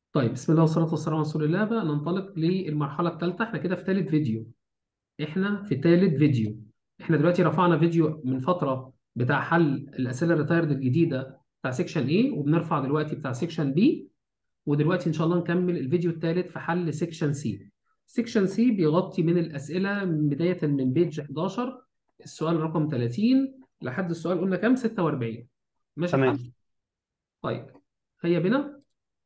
طيب بسم الله والصلاة والسلام على رسول الله بقى ننطلق للمرحلة الثالثة احنا كده في ثالث فيديو احنا في ثالث فيديو احنا دلوقتي رفعنا فيديو من فترة بتاع حل الأسئلة الريتايرد الجديدة بتاع سيكشن A وبنرفع دلوقتي بتاع سيكشن B ودلوقتي إن شاء الله نكمل الفيديو الثالث في حل سيكشن C سيكشن C بيغطي من الأسئلة بداية من بيج 11 السؤال رقم 30 لحد السؤال قلنا كام 46 ماشي الحال؟ تمام طيب هيا بنا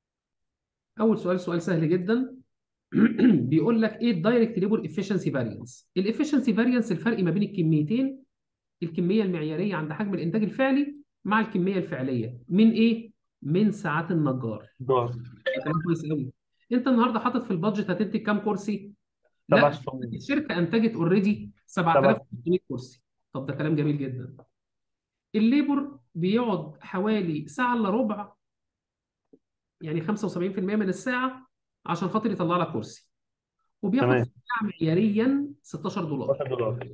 اول سؤال سؤال سهل جدا بيقول لك ايه الدايركت ليبر افشنسي فاريانس الافشنسي فاريانس الفرق ما بين الكميتين الكميه المعياريه عند حجم الانتاج الفعلي مع الكميه الفعليه من ايه من ساعات النجار دور ده كلام كويس قوي انت النهارده حاطط في البادجت هتنتج كام كرسي سبع لا سطور الشركه انتجت اوريدي سبع 7500 كرسي طب ده كلام جميل جدا الليبر بيقعد حوالي ساعه الا ربع يعني 75% من الساعه عشان خاطر يطلع لك كرسي وبياخد تمام ساعه معياريا 16 دولار 16 دولار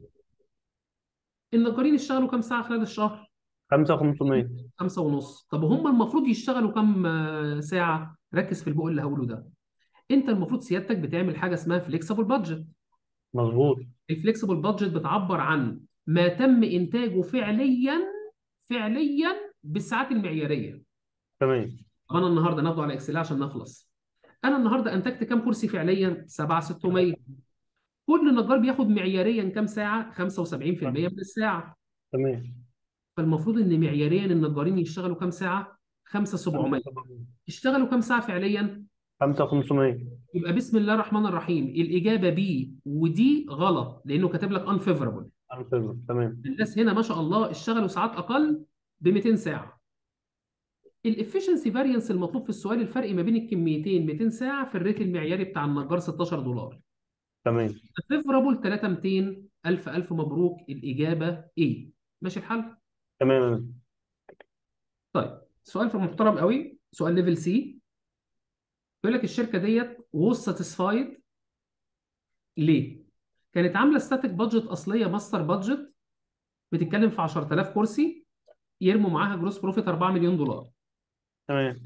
النجارين اشتغلوا كام ساعه خلال الشهر 5500 خمسة ونص طب هم المفروض يشتغلوا كام آه، ساعه ركز في البق اللي هقوله ده انت المفروض سيادتك بتعمل حاجه اسمها فليكسبل بادجت مظبوط الفليكسبل بادجت بتعبر عن ما تم انتاجه فعليا فعليا بالساعات المعياريه تمام طب انا النهارده ناخده على اكسل عشان نخلص انا النهارده انتجت كام كرسي فعليا 7600 كل نجار بياخد معياريا كام ساعه 75% من الساعه تمام فالمفروض ان معياريا النجارين يشتغلوا كام ساعه 5700 اشتغلوا كام ساعه فعليا 5500 يبقى بسم الله الرحمن الرحيم الاجابه بي ودي غلط لانه كاتب لك unfavorable تمام الناس هنا ما شاء الله اشتغلوا ساعات اقل ب 200 ساعه الافشنسي فارينس المطلوب في السؤال الفرق ما بين الكميتين 200 ساعه في الريت المعياري بتاع النجار 16 دولار تمام فيفرابل 3 200 الف الف مبروك الاجابه ايه ماشي الحال تمام طيب سؤال في محترم قوي سؤال ليفل سي بيقول لك الشركه ديت was satisfied ليه كانت عامله ستاتيك بادجت اصليه ماستر بادجت بتتكلم في 10000 كرسي يرموا معاها جروس بروفيت 4 مليون دولار تمام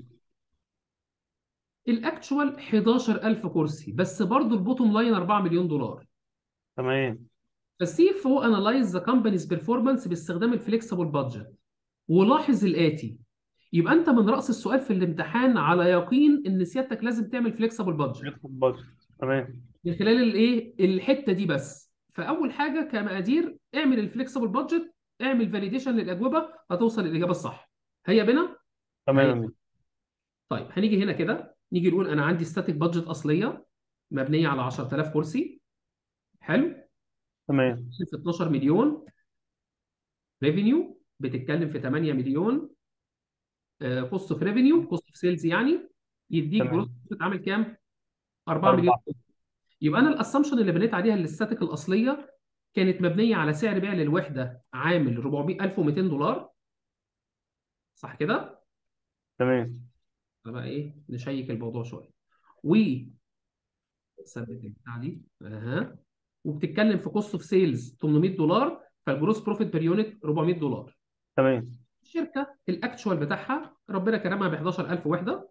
الاكتشوال 11000 كرسي بس برضه البوتوم لاين 4 مليون دولار تمام فالسي اف او انالايز ذا كومبانيز بيرفورمانس باستخدام الفليكسبل بادجت ولاحظ الاتي يبقى انت من راس السؤال في الامتحان على يقين ان سيادتك لازم تعمل فليكسبل بادجت يدخل بادجت تمام من خلال الايه الحته دي بس فاول حاجه كمقادير اعمل الفليكسبل بادجت اعمل فاليديشن للاجوبه هتوصل للاجابه الصح هيا بنا تمام طيب هنيجي هنا كده نيجي نقول انا عندي ستاتيك بادجت اصليه مبنيه على 10000 كرسي حلو تمام في 12 مليون ريفينيو بتتكلم في 8 مليون كوست اوف ريفينيو كوست اوف سيلز يعني يديك تمام. جروس عامل كام 4 مليون أربعة. يبقى انا الاسامبشن اللي بنيت عليها الاستاتيك الاصليه كانت مبنيه على سعر بيع للوحده عامل 400 1200 دولار صح كده تمام بقى ايه نشيك الموضوع شويه و ثبت البتاع دي اها وبتتكلم في كوست اوف سيلز 800 دولار فالجروس بروفيت بير يونت 400 دولار تمام الشركه الاكتشوال بتاعها ربنا كرمها ب 11000 وحده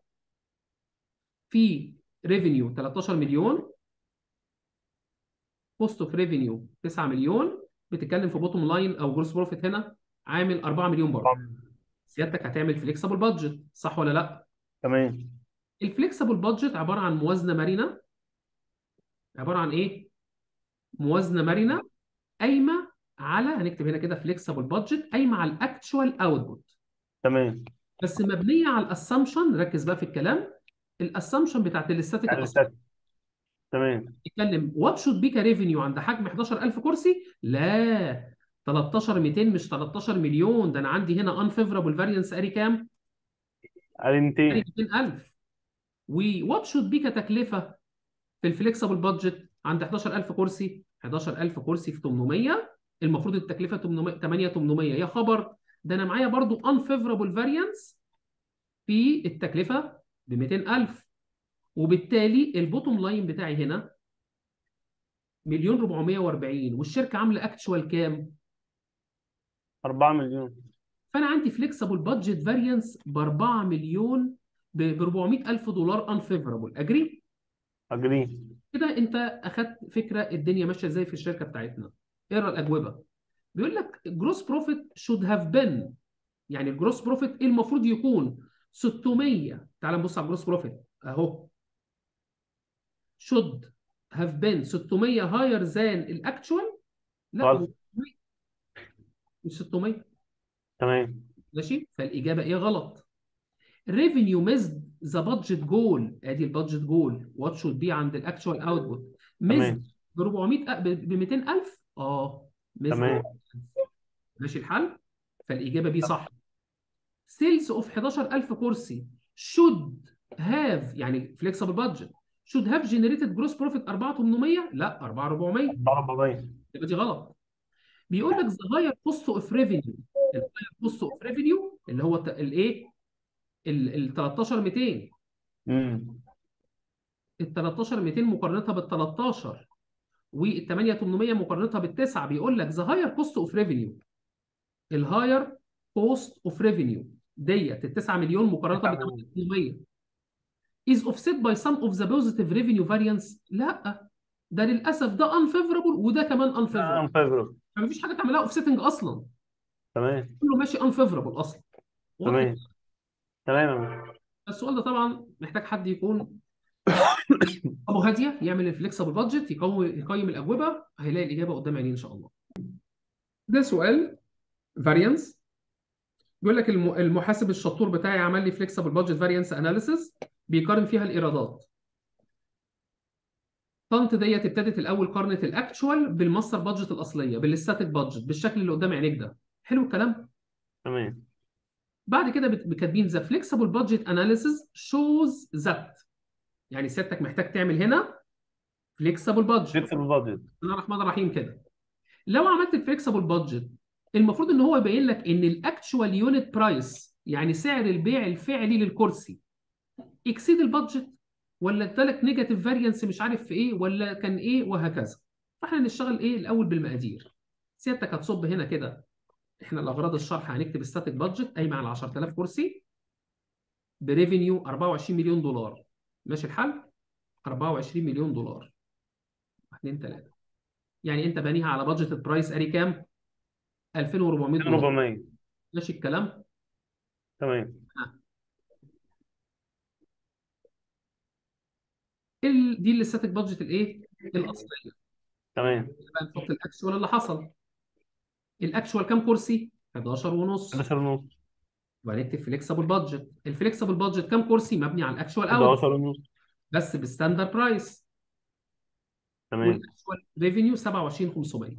في ريفينيو 13 مليون كوست اوف ريفينيو 9 مليون بتتكلم في بوتوم لاين او جروس بروفيت هنا عامل 4 مليون برضه سيادتك هتعمل فليكسبل بادجت صح ولا لا تمام الفليكسبل بادجت عباره عن موازنه مرنه عباره عن ايه موازنه مرنه قايمه على هنكتب هنا كده فليكسبل بادجت قايمه على الاكتشوال اوتبوت تمام بس مبنيه على الاسامبشن ركز بقى في الكلام الاسامبشن بتاعت الاستاتيك يعني الاصلي ستات. تمام بيتكلم وات شود بي كريفينيو عند حجم 11000 كرسي لا 13 200 مش 13 مليون ده انا عندي هنا انفيفرابل فارينس قاري كام؟ قال قاري 200 200000 وات شود بي كتكلفه في الفليكسبل بادجت عند 11000 كرسي 11000 كرسي في 800 المفروض التكلفه 800 8 800 يا خبر ده انا معايا برضو unfavorable variance في التكلفه ب 200000 وبالتالي البوتوم لاين بتاعي هنا مليون 440 والشركه عامله اكتشوال كام؟ 4 مليون فانا عندي فليكسبل بادجت فاريانس ب 4 مليون ب 400 الف دولار unfavorable اجري اجري كده انت اخدت فكره الدنيا ماشيه ازاي في الشركه بتاعتنا اقرا الاجوبه بيقول لك جروس بروفيت should have been يعني الجروس بروفيت ايه المفروض يكون 600 تعال نبص على الجروس بروفيت اهو should have been 600 higher than الاكتشوال لا غلط. هو مش 600 تمام ماشي فالاجابه ايه غلط revenue missed the budget goal ادي البادجت جول what should be عند الاكتشوال اوتبوت missed تمام ب 400 ب 200000 اه missed تمام. ماشي الحل فالاجابه بي صح سيلز اوف 11000 كرسي should have يعني flexible budget should have generated gross profit 4800 لا 4400 400 يبقى دي غلط بيقول لك the higher cost of revenue ال higher cost of revenue اللي هو الايه ال 13200 امم ال 13200 مقارنتها بال 13 وال 8800 مقارنتها بالتسعه بيقول لك the higher cost of revenue الهاير cost of revenue ديت ال 9 مليون مقارنه ب 8800 is offset by some of the positive revenue variance لا ده للاسف ده unfavorable وده كمان unfavorable unfavorable فمفيش حاجه تعملها offsetting اصلا تمام كله ماشي unfavorable اصلا واضح؟ تمام تمام يا مستر. السؤال ده طبعا محتاج حد يكون ابو هاديه يعمل الفليكسبل بادجت يقوم يقيم الاجوبه هيلاقي الاجابه قدام عينيه ان شاء الله. ده سؤال فاريانس بيقول لك الم- المحاسب الشطور بتاعي عمل لي فليكسبل بادجت فاريانس اناليسيز بيقارن فيها الايرادات. طنط ديت ابتدت الاول قارنت الاكتشوال بالماستر بادجت الاصليه بالستاتيك بادجت بالشكل اللي قدام عينيك ده. حلو الكلام؟ تمام بعد كده بت- كاتبين ذا فليكسبل بادجت اناليسيز شوز ذات يعني سيادتك محتاج تعمل هنا فليكسبل بادجت فليكسبل بادجت بسم الله الرحمن الرحيم كده لو عملت الفليكسبل بادجت المفروض ان هو يبين لك ان الاكتشوال يونت برايس يعني سعر البيع الفعلي للكرسي اكسيد البادجت ولا ادالك نيجاتيف فاريانس مش عارف في ايه ولا كان ايه وهكذا فاحنا نشتغل ايه الاول بالمقادير سيادتك هتصب هنا كده احنا لاغراض الشرح هنكتب ستاتيك بادجت قايمه على 10000 كرسي بريفينيو 24 مليون دولار ماشي الحل 24 مليون دولار 2 3 يعني انت بانيها على بادجت برايس اري كام 2400 دولار 400 ماشي الكلام تمام ال... دي الاستاتيك بادجت الايه الاصليه تمام بقى نحط الاكشوال اللي حصل الاكشوال كام كرسي 11 ونص 11 ونص وهنكتب فليكسبل بادجت الفليكسبل بادجت كام كرسي مبني على الاكشوال اوت 11 ونص بس بستاندر برايس تمام والاكشوال ريفينيو 27500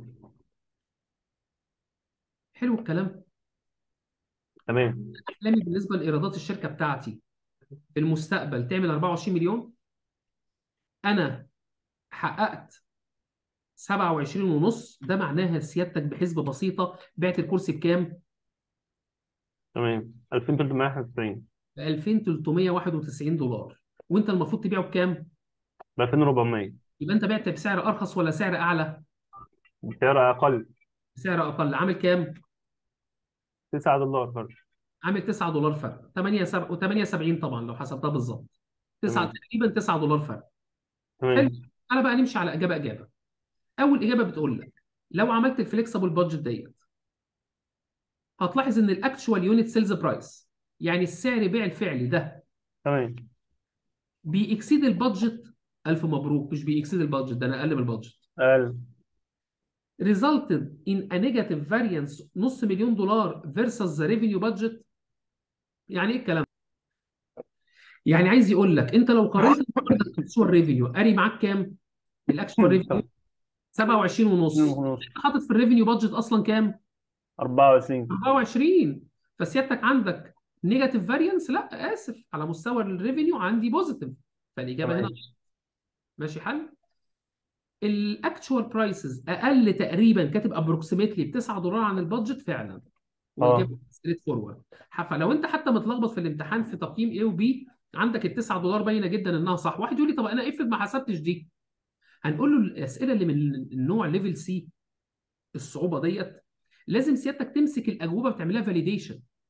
حلو الكلام تمام احلامي بالنسبه لايرادات الشركه بتاعتي في المستقبل تعمل 24 مليون انا حققت 27 ونص ده معناها سيادتك بحسبه بسيطه بعت الكرسي بكام؟ تمام 2391 ب 2391 دولار وانت المفروض تبيعه بكام؟ ب 2400 يبقى انت بعت بسعر ارخص ولا سعر اعلى؟ بسعر اقل سعر اقل عامل كام؟ 9 دولار فرق عامل 9 دولار فرق 8 و78 طبعا لو حسبتها بالظبط 9 تمام. تقريبا 9 دولار فرق تمام انا بقى نمشي على اجابه اجابه اول اجابه بتقول لك لو عملت الفليكسبل بادجت ديت هتلاحظ ان الاكتشوال يونت سيلز برايس يعني السعر بيع الفعلي ده تمام بيكسيد البادجت الف مبروك مش بيكسيد البادجت ده انا اقل من البادجت اقل resulted in a negative variance نص مليون دولار versus the revenue budget يعني ايه الكلام ده؟ يعني عايز يقول لك انت لو قارنت الاكشوال ريفينيو قاري معاك كام؟ الاكشوال ريفينيو 27 ونص ونص حاطط في الريفينيو بادجت اصلا كام؟ 24 24 فسيادتك عندك نيجاتيف فاريانس لا اسف على مستوى الريفينيو عندي بوزيتيف فالاجابه هنا تمام ماشي حل الاكتشوال برايسز اقل تقريبا كاتب ابروكسيمتلي ب 9 دولار عن البادجت فعلا والاجابه ستريت فورورد فلو انت حتى متلخبط في الامتحان في تقييم A وB عندك ال 9 دولار باينه جدا انها صح واحد يقول لي طب انا افرض ما حسبتش دي هنقول له الاسئله اللي من النوع ليفل سي الصعوبه ديت لازم سيادتك تمسك الاجوبه وتعملها فاليديشن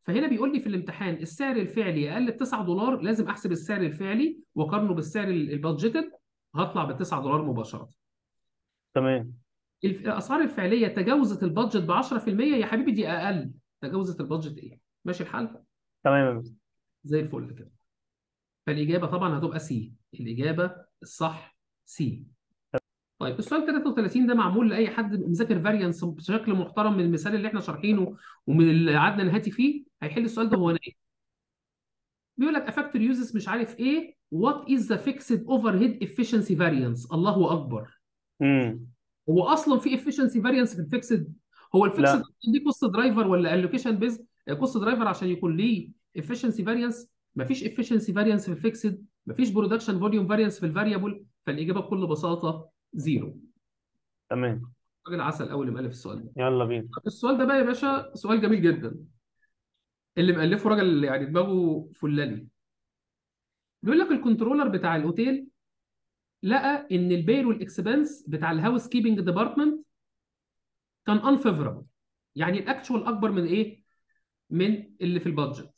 فهنا بيقول لي في الامتحان السعر الفعلي اقل ب 9 دولار لازم احسب السعر الفعلي واقارنه بالسعر البادجيتد هطلع ب 9 دولار مباشره تمام الف- الاسعار الفعليه تجاوزت البادجت ب 10% يا حبيبي دي اقل تجاوزت البادجت ايه ماشي الحال تمام يا مستر زي الفل كده فالاجابه طبعا هتبقى سي الاجابه الصح سي طيب السؤال 33 ده معمول لاي حد مذاكر فاريانس بشكل محترم من المثال اللي احنا شارحينه ومن اللي قعدنا نهاتي فيه هيحل السؤال ده هو نايم بيقول لك افاكتور يوزز مش عارف ايه وات از ذا فيكسد اوفر هيد افشنسي فاريانس الله اكبر امم هو اصلا في افشنسي فاريانس في الفيكسد هو الفيكسد لا دي كوست درايفر ولا الوكيشن بيز كوست درايفر عشان يكون ليه افشنسي فاريانس مفيش افشنسي فاريانس في الفيكسد مفيش برودكشن فوليوم فاريانس في الفاريبل فالاجابه بكل بساطه زيرو تمام راجل عسل اول اللي مالف السؤال ده يلا بينا طب السؤال ده بقى يا باشا سؤال جميل جدا اللي مألفه راجل يعني دماغه فلالي بيقول لك الكنترولر بتاع الاوتيل لقى ان البير والاكسبنس بتاع الهاوس كيبنج ديبارتمنت كان انفيفربل يعني الاكتشوال اكبر من ايه من اللي في البادجت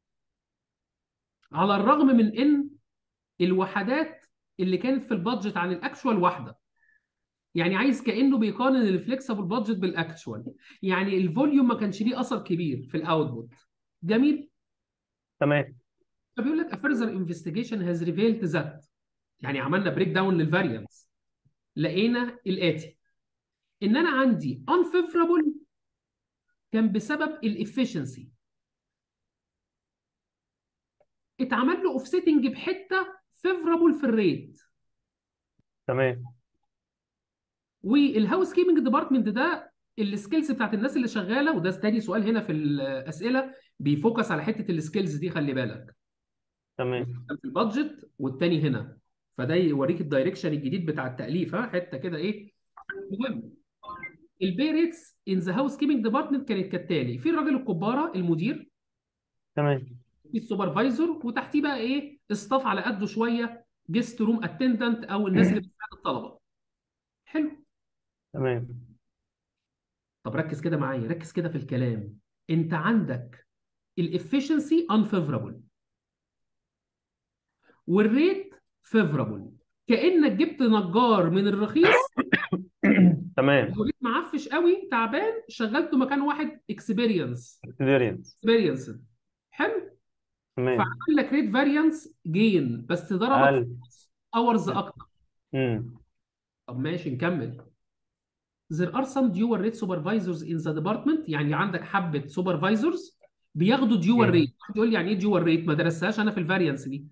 على الرغم من ان الوحدات اللي كانت في البادجت عن الاكشوال واحده يعني عايز كانه بيقارن الفليكسبل بادجت بالاكشوال يعني الفوليوم ما كانش ليه اثر كبير في الاوتبوت جميل تمام فبيقول لك a further investigation has revealed that يعني عملنا بريك داون للفاريانس لقينا الاتي ان انا عندي unfavorable كان بسبب الافشنسي اتعمل له اوفسيتنج بحته فيفرابل في الريت تمام والهاوس كيبنج ديبارتمنت ده السكيلز بتاعت الناس اللي شغاله وده تاني سؤال هنا في الاسئله بيفوكس على حته السكيلز دي خلي بالك تمام في البادجت والتاني هنا فده يوريك الدايركشن الجديد بتاع التاليف ها حته كده ايه مهم البي ريتس ان ذا هاوس كيبنج ديبارتمنت كانت كالتالي في الراجل الكباره المدير تمام في السوبرفايزر وتحتيه بقى ايه استاف على قده شويه جيست روم اتندنت او الناس اللي بتساعد الطلبه حلو تمام طب ركز كده معايا ركز كده في الكلام انت عندك الافشنسي unfavorable والريت favorable كانك جبت نجار من الرخيص تمام وريت معفش قوي تعبان شغلته مكان واحد اكسبيرينس اكسبيرينس اكسبيرينس حلو تمام فعمل لك ريت فاريانس جين بس ضربك اقل اورز اكتر امم طب ماشي نكمل there are some dual rate supervisors in the department يعني عندك حبة supervisors بياخدوا dual مم. rate واحد يقول لي يعني ايه dual rate ما درستهاش انا في الفاريانس دي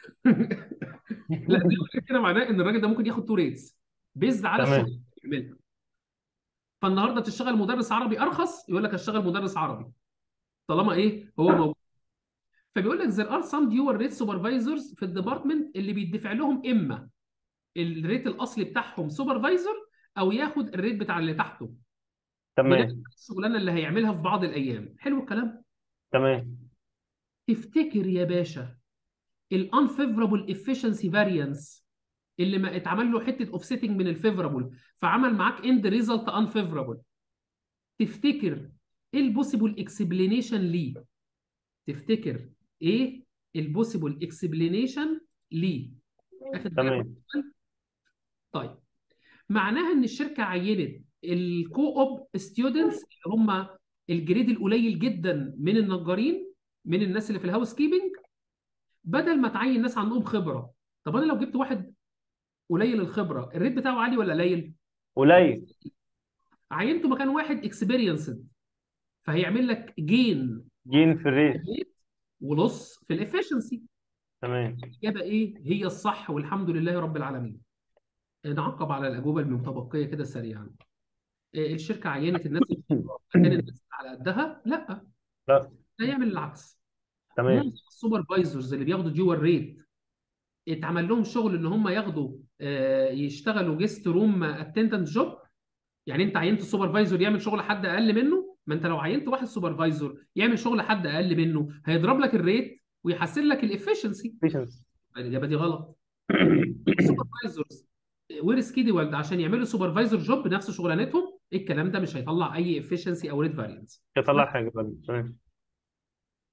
لا dual rate كده معناه ان الراجل ده ممكن ياخد تو ريتس بيزد على تمام. الشغل اللي بيعملها فالنهارده بتشتغل مدرس عربي ارخص يقول لك اشتغل مدرس عربي طالما ايه هو موجود فبيقول لك there are some dual rate supervisors في الديبارتمنت اللي بيدفع لهم اما الريت الاصلي بتاعهم سوبرفايزر او ياخد الريت بتاع اللي تحته تمام بنفس الشغلانه اللي هيعملها في بعض الايام حلو الكلام تمام تفتكر يا باشا الانفيفرابل افشنسي فاريانس اللي ما اتعمل له حته اوفسيتنج من الفيفرابل فعمل معاك اند ريزلت انفيفرابل تفتكر ايه البوسيبل اكسبلينيشن ليه تفتكر ايه البوسيبل اكسبلينيشن ليه اخد بالك تمام طيب معناها ان الشركه عينت الكو اوب ستودنتس اللي هم الجريد القليل جدا من النجارين من الناس اللي في الهاوس كيبنج بدل ما تعين ناس عندهم خبره طب انا لو جبت واحد قليل الخبره الريت بتاعه عالي ولا قليل قليل عينته مكان واحد اكسبيرينسد فهيعمل لك جين جين في الريت ولص في الافشنسي تمام الاجابه ايه هي الصح والحمد لله رب العالمين نعقب على الاجوبه المتبقيه كده سريعا إيه، الشركه عينت الناس اللي كان الناس على قدها لا لا ده يعمل العكس تمام معظم السوبرفايزرز اللي بياخدوا ديور ريت اتعمل لهم شغل ان هم ياخدوا آه، يشتغلوا جيست روم اتندنت جوب يعني انت عينت سوبرفايزر يعمل شغل حد اقل منه ما انت لو عينت واحد سوبرفايزر يعمل شغل حد اقل منه هيضرب لك الريت ويحسن لك الافشنسي efficiency. الاجابه دي غلط السوبرفايزرز وير سكيدولد عشان يعملوا سوبرفايزر جوب نفس شغلانتهم الكلام ده مش هيطلع اي افشنسي او ريت فاريانس يطلع حاجه بقى. تمام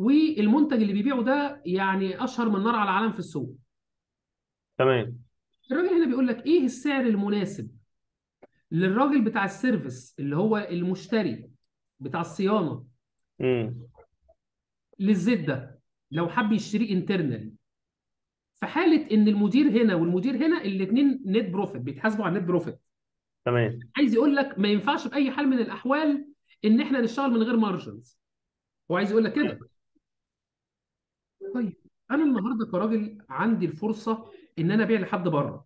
والمنتج اللي بيبيعه ده يعني اشهر من نار على العالم في السوق تمام الراجل هنا بيقول لك ايه السعر المناسب للراجل بتاع السيرفيس اللي هو المشتري بتاع الصيانه امم للزيت ده لو حب يشتريه انترنال في حاله ان المدير هنا والمدير هنا الاثنين نت بروفيت بيتحاسبوا على النت بروفيت تمام عايز يقول لك ما ينفعش باي حال من الاحوال ان احنا نشتغل من غير مارجنز هو عايز يقول لك كده طيب انا النهارده كراجل عندي الفرصه ان انا ابيع لحد بره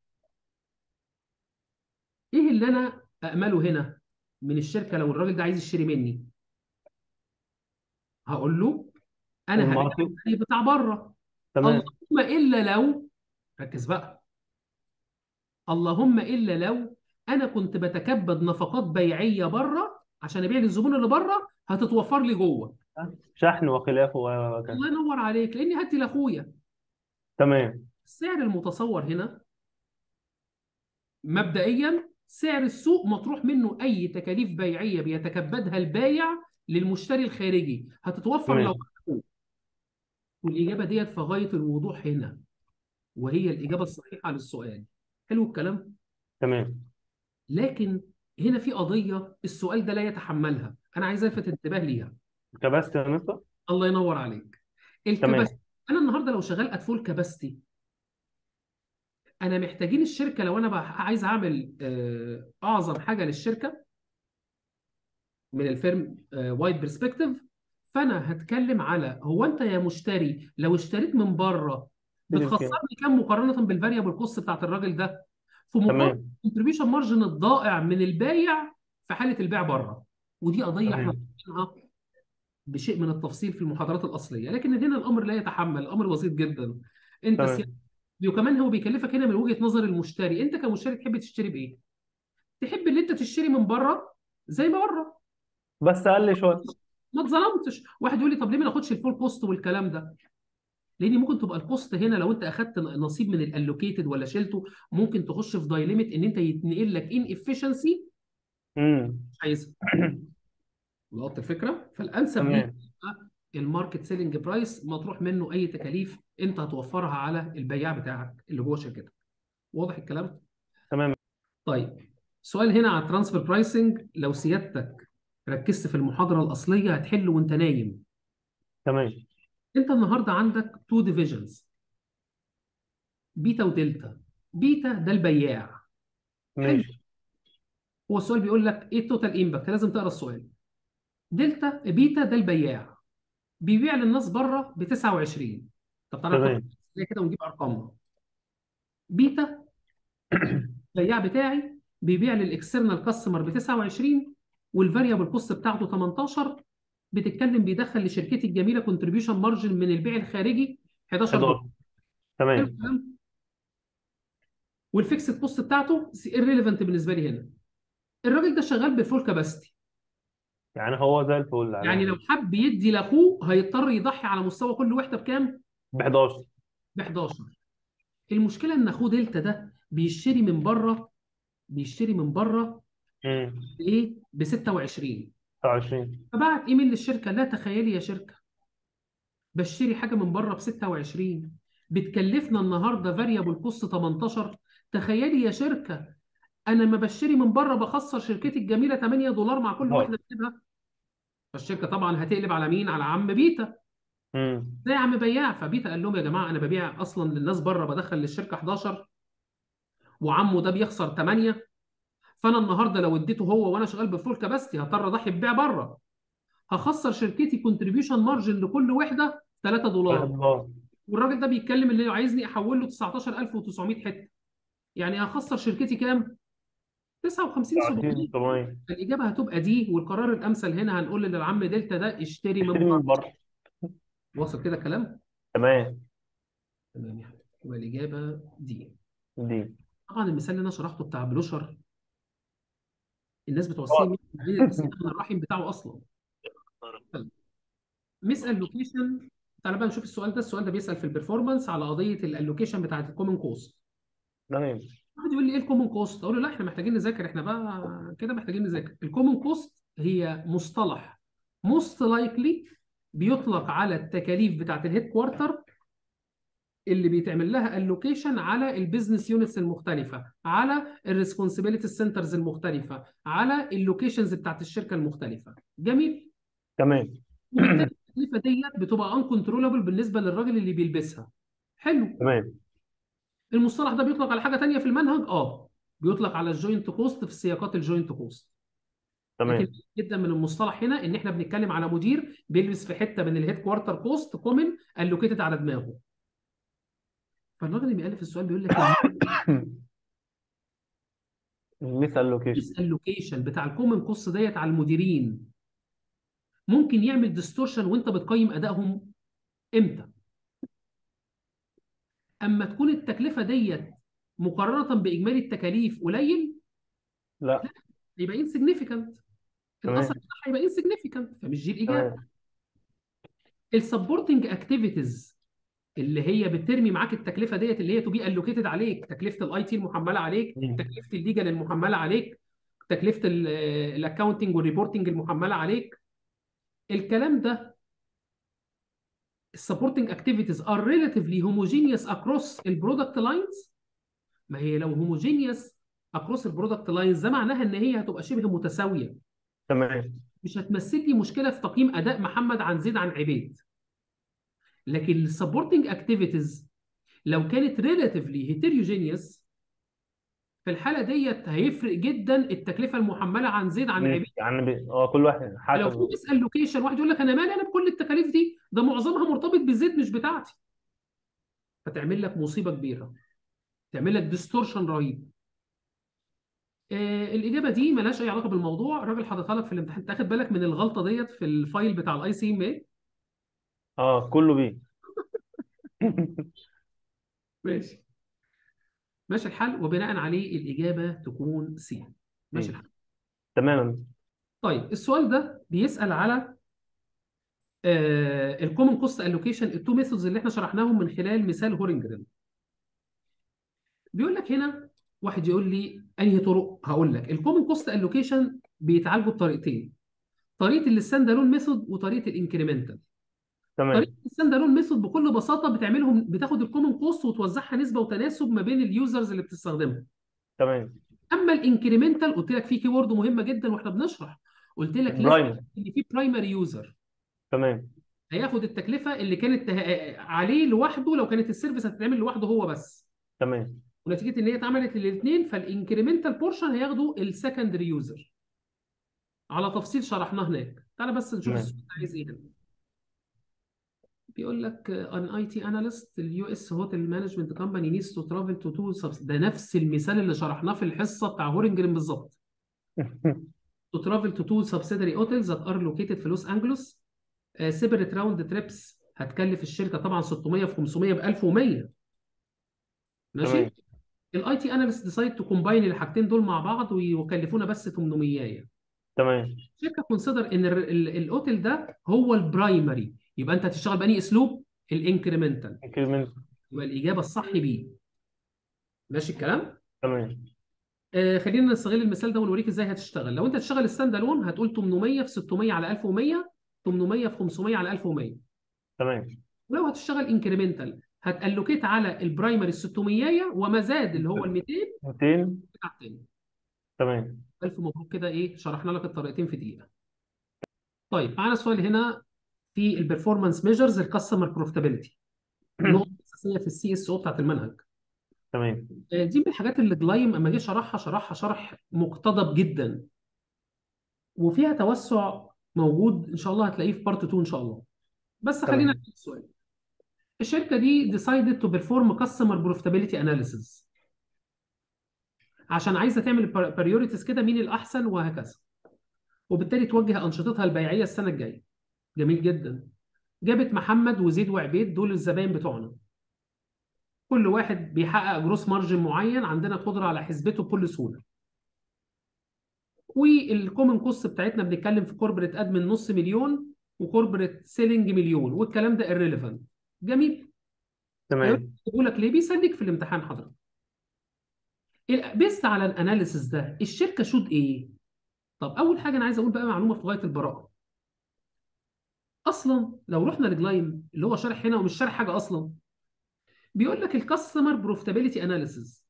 ايه اللي انا امله هنا من الشركه لو الراجل ده عايز يشتري مني هقول له انا هبيع الماركت للمشتري بتاع بره تمام اللهم الا لو ركز بقى اللهم الا لو انا كنت بتكبد نفقات بيعيه بره عشان ابيع للزبون اللي بره هتتوفر لي جوه شحن وخلافه وكذا الله ينور عليك لاني هدي لاخويا تمام السعر المتصور هنا مبدئيا سعر السوق مطروح منه اي تكاليف بيعيه بيتكبدها البايع للمشتري الخارجي هتتوفر لو تمام أخوه. والاجابه ديت في غايه الوضوح هنا وهي الاجابه الصحيحه للسؤال حلو الكلام تمام لكن هنا في قضيه السؤال ده لا يتحملها انا عايز الفت انتباه ليها كباستي يا مستر الله ينور عليك تمام الكباستي انا النهارده لو شغال ات فول كباستي انا محتاجين الشركه لو انا بقى عايز اعمل آه، اعظم حاجه للشركه من الفيرم وايد برسبكتيف فانا هتكلم على هو انت يا مشتري لو اشتريت من بره تدي كام بتخسرني كام مقارنه بالفاريبل كوست بتاعت الراجل ده في مقابل تمام الكونتريبيوشن مارجن الضائع من البايع في حاله البيع بره ودي قضيه احنا تمام عارفينها بشيء من التفصيل في المحاضرات الاصليه لكن هنا الامر لا يتحمل الامر بسيط جدا انت سيادة تمام وكمان هو بيكلفك هنا من وجهه نظر المشتري انت كمشتري تحب تشتري بايه تحب ان انت تشتري من بره زي ما بره بس اقل شويه ما اتظلمتش واحد يقول لي طب ليه ما ناخدش الفول كوست والكلام ده لان ممكن تبقى الكوست هنا لو انت اخدت نصيب من الالوكيتد ولا شلته ممكن تخش في دايليميت ان انت يتنقل لك ان افشنسي امم مش عايزها لقطت الفكره فالانسب ليك تمام يبقى الماركت سيلينج برايس مطروح منه اي تكاليف انت هتوفرها على البياع بتاعك اللي جوه شركتك واضح الكلام تمام طيب سؤال هنا على الترانسفير برايسنج لو سيادتك ركزت في المحاضره الاصليه هتحله وانت نايم تمام انت النهارده عندك تو ديفيجنز بيتا ودلتا بيتا ده البياع حلو ماشي هو السؤال بيقول لك ايه التوتال امباكت لازم تقرا السؤال دلتا بيتا ده البياع بيبيع للناس بره ب 29 طب تعالى نحط تمام زي كده ونجيب ارقامها بيتا البياع بتاعي بيبيع للاكسترنال كاستمر ب 29 والفاريبل كوست بتاعته 18 بتتكلم بيدخل لشركتي الجميله كونتريبيوشن مارجن من البيع الخارجي 11 دولار 11 حلو تمام الكلام والفيكسد كوست بتاعته irrelevant بالنسبه لي هنا الراجل ده شغال بالفول كاباسيتي يعني هو زي الفل يعني عليه لو حب يدي لاخوه هيضطر يضحي على مستوى كل وحده بكام؟ ب 11 ب 11 المشكله ان اخوه دلتا ده بيشتري من بره بيشتري من بره امم بايه؟ ب 26 29 فبعت ايميل للشركه لا تخيلي يا شركه بشتري حاجه من بره ب 26 بتكلفنا النهارده فاريبل كوست 18 تخيلي يا شركه انا ما بشتري من بره بخسر شركتي الجميله 8 دولار مع كل هاي واحده بجيبها فالشركه طبعا هتقلب على مين؟ على عم بيتا امم زي عم بياع فبيتا قال لهم يا جماعه انا ببيع اصلا للناس بره بدخل للشركه 11 وعمه ده بيخسر 8 فانا النهارده لو اديته هو وانا شغال بفول كباستي هضطر اضحي ببيع بره هخسر شركتي كونتريبيوشن مارجن لكل وحده 3 3 دولار دولار والراجل ده بيتكلم اللي عايزني احول له 19900 حته يعني هخسر شركتي كام 59 700 29 700 الاجابه هتبقى دي والقرار الامثل هنا هنقول للعم دلتا ده اشتري من اشتري بره من بره واصل كده كلام تمام تمام يا حبيبي يبقى الاجابه دي دي طبعا المثال اللي انا شرحته بتاع بلوشر الناس بتوع الصين بس من الرحم بتاعه اصلا مس اللوكيشن تعالى بقى نشوف السؤال ده السؤال ده بيسأل في البرفورمانس على قضيه اللوكيشن بتاعت الكومن كوست تمام واحد يقول لي ايه الكومن كوست اقول له لا احنا محتاجين نذاكر احنا بقى كده محتاجين نذاكر الكومن كوست هي مصطلح موست لايكلي بيطلق على التكاليف بتاعت الهيد كوارتر اللي بيتعمل لها الوكيشن على البيزنس يونتس المختلفه على الريسبونسبيلتي سنترز المختلفه على اللوكيشنز بتاعت الشركه المختلفه جميل تمام وبالتالي التكلفه ديت بتبقى انكنترولابل بالنسبه للراجل اللي بيلبسها حلو تمام المصطلح ده بيطلق على حاجه تانية في المنهج اه بيطلق على الجوينت كوست في سياقات الجوينت كوست تمام لكن جدا من المصطلح هنا ان احنا بنتكلم على مدير بيلبس في حته من الهيد كوارتر كوست كومن الوكيتد على دماغه فالراجل اللي بيألف السؤال بيقول لك الميس الوكيشن الميس اللوكيشن بتاع الكومن كوست ديت على المديرين ممكن يعمل ديستورشن وانت بتقيم ادائهم امتى اما تكون التكلفه ديت مقارنه باجمالي التكاليف قليل لا يبقى انسجنيفيكانت الاثر تمام بتاعها يبقى انسجنيفيكانت فمش دي الاجابه تمام السبورتنج اكتيفيتيز اللي هي بترمي معاك التكلفه ديت اللي هي تو بي الوكيتد عليك تكلفه الاي تي المحمله عليك مم. تكلفه الليجل المحمله عليك تكلفه الاكونتنج والريبورتنج المحمله عليك الكلام ده السبورتنج اكتيفيتيز ار ريلاتيفلي هوموجينيوس اكروس البرودكت لاينز ما هي لو هوموجينيوس اكروس البرودكت لاينز ده معناها ان هي هتبقى شبه متساويه تمام مش هتمثل لي مشكله في تقييم اداء محمد عن زيد عن عبيد لكن السبورتنج اكتيفيتيز لو كانت ريلاتيفلي هيتيروجينيوس في الحاله ديت هيفرق جدا التكلفه المحمله عن زيد عن عبيد ماشي يعني بي... اه كل واحد لو في حسب ميس الوكيشن واحد يقول لك انا مالي انا بكل التكاليف دي ده معظمها مرتبط بزيد مش بتاعتي فتعمل لك مصيبه كبيره تعمل لك ديستورشن رهيب آه الاجابه دي ملهاش اي علاقه بالموضوع الراجل حاططها لك في الامتحان تاخد بالك من الغلطه ديت في الفايل بتاع الاي سي ام اي اه كله بيه ماشي ماشي الحال وبناء عليه الاجابه تكون سي ماشي مم. الحال تماما طيب السؤال ده بيسال على الكومن كوست الوكيشن التو ميثودز اللي احنا شرحناهم من خلال مثال هورنجرين بيقول لك هنا واحد يقول لي انهي طرق هقول لك الكومن كوست الوكيشن بيتعالجوا بطريقتين طريقه الستاند الون ميثود وطريقه الانكريمنتال تمام طريقه الستاند الون ميثود بكل بساطه بتعملهم بتاخد الكومن كوست وتوزعها نسبه وتناسب ما بين اليوزرز اللي بتستخدمها تمام اما الانكريمنتال قلت لك في كي وورد مهمه جدا واحنا بنشرح قلت لك لازم برايمر اللي فيه برايمري يوزر تمام هياخد التكلفه اللي كانت ته- عليه لوحده لو كانت السيرفيس هتتعمل لوحده هو بس تمام ونتيجه ان هي اتعملت للاثنين فالانكريمنتال بورشن هياخدوا السكندري يوزر على تفصيل شرحناه هناك تعالى بس نشوف تمام السؤال ده عايز ايه هنا بيقول لك ان اي تي اناليست اليو اس هوتيل مانجمنت كومباني نيدز تو ترافل تو تو ده نفس المثال اللي شرحناه في الحصه بتاع هورنجرين بالظبط to travel to two subsidiary hotels that are located في لوس انجلوس uh, separate round trips هتكلف الشركه طبعا 600 في 500 ب 1100 ماشي تمام الاي تي اناليست ديسايد تو كومباين الحاجتين دول مع بعض ويكلفونا بس 800 تمام الشركه كونسيدر ان ال- ال- الاوتيل ده هو البرايمري يبقى انت هتشتغل بأنهي اسلوب الانكريمنتال انكريمنت يبقى الاجابه الصح بي ماشي الكلام تمام آه خلينا نستغل المثال ده ونوريك ازاي هتشتغل لو انت هتشتغل ستاند الون هتقول 800 في 600 على 1100 800 في 500 على 1100 تمام ولو هتشتغل انكريمنتال هتالوكيت على البرايمري ال 600 وما زاد اللي هو ال 200 200 بتاع التاني تمام الف مبروك كده ايه شرحنا لك الطريقتين في دقيقه طيب معانا سؤال هنا في البرفورمانس ميجرز الكاستمر بروفيتابيلتي نقطه اساسيه في السي اس او بتاعت المنهج تمام آه، دي من الحاجات اللي جلايم اما جه شرحها شرحها شرح مقتضب جدا وفيها توسع موجود ان شاء الله هتلاقيه في بارت 2 ان شاء الله بس خلينا تمام نبتدي السؤال الشركه دي decided to perform customer profitability analysis عشان عايزه تعمل بريوريتيز كده مين الاحسن وهكذا وبالتالي توجه انشطتها البيعيه السنه الجايه جميل جدا جابت محمد وزيد وعبيد دول الزباين بتوعنا كل واحد بيحقق جروس مارجن معين عندنا قدره على حسبته بكل سهوله والكومن كوست بتاعتنا بنتكلم في كوربريت ادمن نص مليون وكوربريت سيلينج مليون والكلام ده irrelevant جميل تمام بيقول لك ليه بيسلك في الامتحان حضرتك بيست على الاناليسيس ده الشركه شود ايه طب اول حاجه انا عايز اقول بقى معلومه في غايه البراءه اصلا لو رحنا لجلايم اللي هو شارح هنا ومش شارح حاجه اصلا بيقول لك الكاستمر بروفيتابيلتي اناليسيز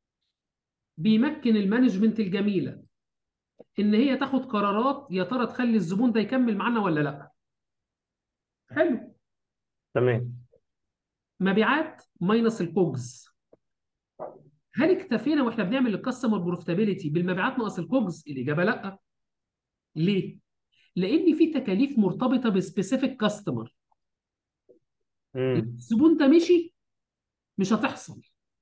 بيمكن المانجمنت الجميله ان هي تاخد قرارات يا ترى تخلي الزبون ده يكمل معانا ولا لا حلو تمام مبيعات ماينس الكوجز هل اكتفينا واحنا بنعمل الكاستمر بروفيتابيلتي بالمبيعات ناقص الكوجز الاجابه لا ليه لان في تكاليف مرتبطه بسبيسيفيك كاستمر امم الزبون ده مشي مش هتحصل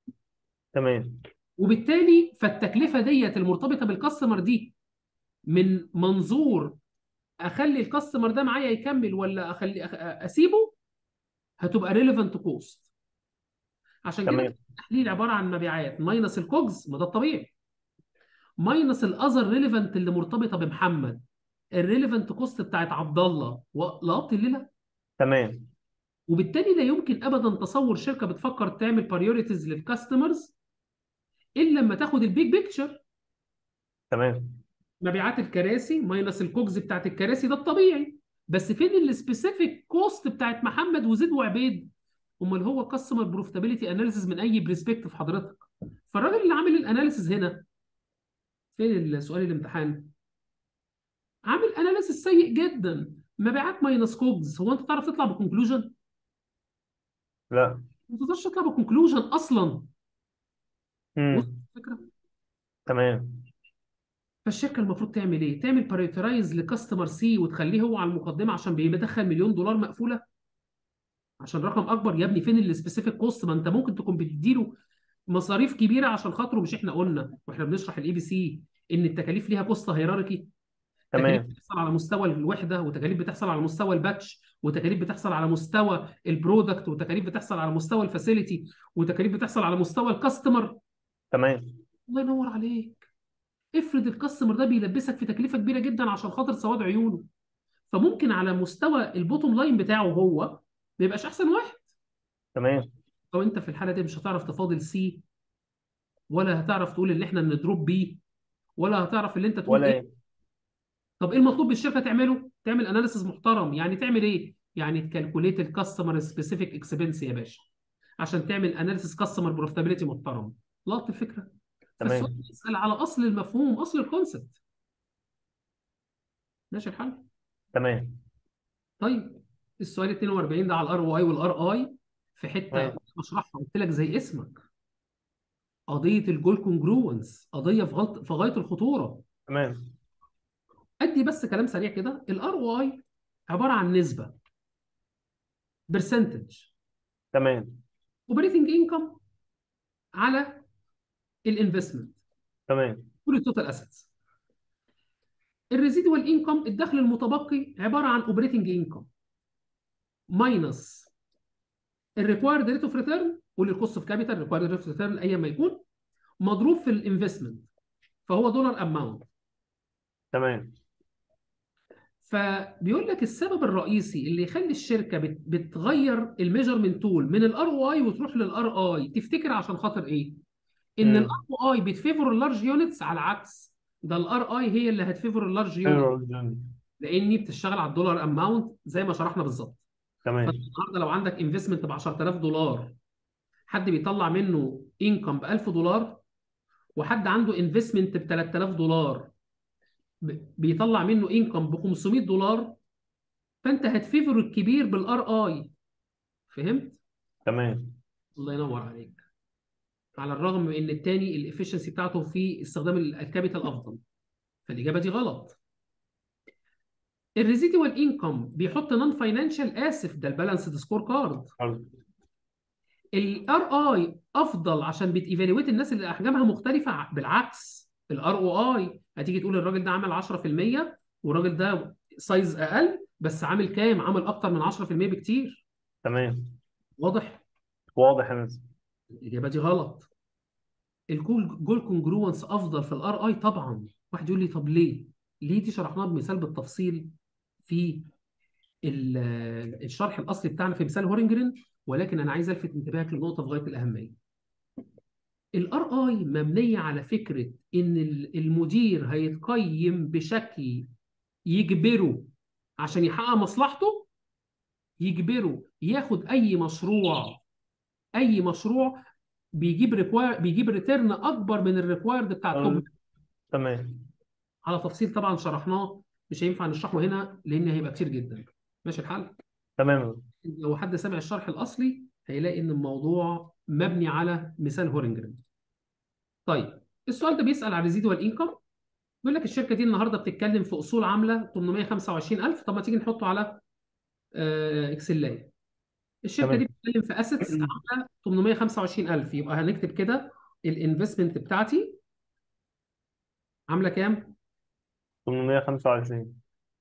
تمام وبالتالي فالتكلفه ديت المرتبطه بالكاستمر دي من منظور اخلي الكاستمر ده معايا يكمل ولا اخلي أخ- اسيبه هتبقى ريليفنت كوست عشان كده تمام التحليل عباره عن مبيعات ماينس الكوجز ما ده الطبيعي ماينس الاذر ريليفنت اللي مرتبطه بمحمد الريليفنت كوست بتاعت عبد الله لقطت الليله تمام وبالتالي لا يمكن ابدا تصور شركه بتفكر تعمل بريوريتيز للكاستمرز الا لما تاخد البيج بيكتشر تمام مبيعات الكراسي ماينس الكوجز بتاعت الكراسي ده الطبيعي بس فين السبيسيفيك كوست بتاعت محمد وزيد وعبيد امال هو كاستمر بروفيتابيلتي اناليسيز من اي برسبكتيف حضرتك فالراجل اللي عامل الاناليسيز هنا فين السؤال الامتحان عامل اناليسيز سيء جدا مبيعات ماينس كوجز هو انت تعرف تطلع بكونكلوجن لا ما تقدرش تطلع بكونكلوجن اصلا وصلت امم الفكره تمام فالشركه المفروض تعمل ايه؟ تعمل برايوترايز لكاستمر سي وتخليه هو على المقدمه عشان بيدخل مليون دولار مقفوله عشان رقم اكبر يا ابني فين السبيسيفيك كوست ما انت ممكن تكون بتديله مصاريف كبيره عشان خاطره مش احنا قلنا واحنا بنشرح الاي بي سي ان التكاليف ليها كوست هيراركي تكاليف تمام بتحصل على مستوى الوحده وتكاليف بتحصل على مستوى الباتش وتكاليف بتحصل على مستوى البرودكت وتكاليف بتحصل على مستوى الفاسيلتي وتكاليف بتحصل على مستوى الكاستمر تمام الله ينور عليك افرض الكاستمر ده بيلبسك في تكلفه كبيره جدا عشان خاطر سواد عيونه فممكن على مستوى البوتوم لاين بتاعه هو ما يبقاش احسن واحد تمام او انت في الحاله دي مش هتعرف تفاضل سي ولا هتعرف تقول ان احنا ندروب بي ولا هتعرف ان انت تقول ولا ايه ايه طب ايه المطلوب من الشركه تعمله تعمل اناليسيز محترم يعني تعمل ايه يعني تكالكوليت الكاستمر سبيسيفيك اكسبنس يا باشا عشان تعمل اناليسيز كاستمر بروفيتابيلتي محترم لقط الفكره فالسؤال تمام يسال على اصل المفهوم اصل الكونسبت ماشي الحال تمام طيب السؤال 42 ده على الار او اي والار اي في حته تمام بشرحها قلت لك زي اسمك قضيه الجول كونجروونس قضيه في غلط في غايه الخطوره تمام ادي بس كلام سريع كده الار او اي عباره عن نسبه برسنتج تمام اوبريتنج انكم على الانفستمنت تمام كل التوتال اسيتس الريزيدوال انكم الدخل المتبقي عباره عن اوبريتنج انكم ماينس الريكوايرد ريت اوف ريتيرن قول الكوست اوف كابيتال ريكوايرد ريت اوف ريتيرن ايا ما يكون مضروب في الانفستمنت فهو دولار اماونت تمام فبيقول لك السبب الرئيسي اللي يخلي الشركه بت- بتغير الميجرمنت تول من الار او اي وتروح للار اي تفتكر عشان خاطر ايه؟ ان الار امم او اي بتفيفور اللارج يونتس على العكس ده الار اي هي اللي هتفيفور اللارج يونت ايوه لاني بتشتغل على الدولار اماونت زي ما شرحنا بالظبط تمام فالنهارده لو عندك انفستمنت ب 10000 دولار حد بيطلع منه انكم ب 1000 دولار وحد عنده انفستمنت ب 3000 دولار ب- بيطلع منه انكم ب 500 دولار فانت هتفيفر الكبير بالار اي فهمت؟ تمام الله ينور عليك على الرغم من ان التاني الافشنسي بتاعته في استخدام ال- الكابيتال افضل فالاجابه دي غلط الريزيدوال انكم بيحط نون فاينانشال اسف ده البالانسد سكور كارد حلو. الار اي افضل عشان بتيفالويت الناس اللي احجامها مختلفه ع- بالعكس الار او اي هتيجي تقول الراجل ده عمل 10% والراجل ده سايز اقل بس عامل كام؟ عامل اكتر من 10% بكتير تمام واضح؟ واضح يا مس الاجابه دي غلط الجول جول كونجروانس افضل في الار اي طبعا واحد يقول لي طب ليه؟ ليه دي شرحناها بمثال بالتفصيل في ال- الشرح الاصلي بتاعنا في مثال هورنجرين ولكن انا عايز الفت انتباهك لنقطه في غايه الاهميه. الار اي مبنيه على فكره ان ال- المدير هيتقيم بشكل يجبره عشان يحقق مصلحته يجبره ياخد اي مشروع اي مشروع بيجيب ريكواير بيجيب ريتيرن اكبر من الريكوايرد بتاع التوب تمام على تفصيل طبعا شرحناه مش هينفع نشرحه هنا لان هيبقى كتير جدا ماشي الحال تمام لو حد سمع الشرح الاصلي هيلاقي ان الموضوع مبني على مثال هورنجرام طيب السؤال ده بيسال على ريزيدوال انكم بيقول لك الشركه دي النهارده بتتكلم في اصول عامله 825000 طب ما تيجي نحطه على آه، اكسلايه الشركه دي تمام بتتكلم في اسيتس عامله 825000 يبقى هنكتب كده الانفستمنت بتاعتي عامله كام 825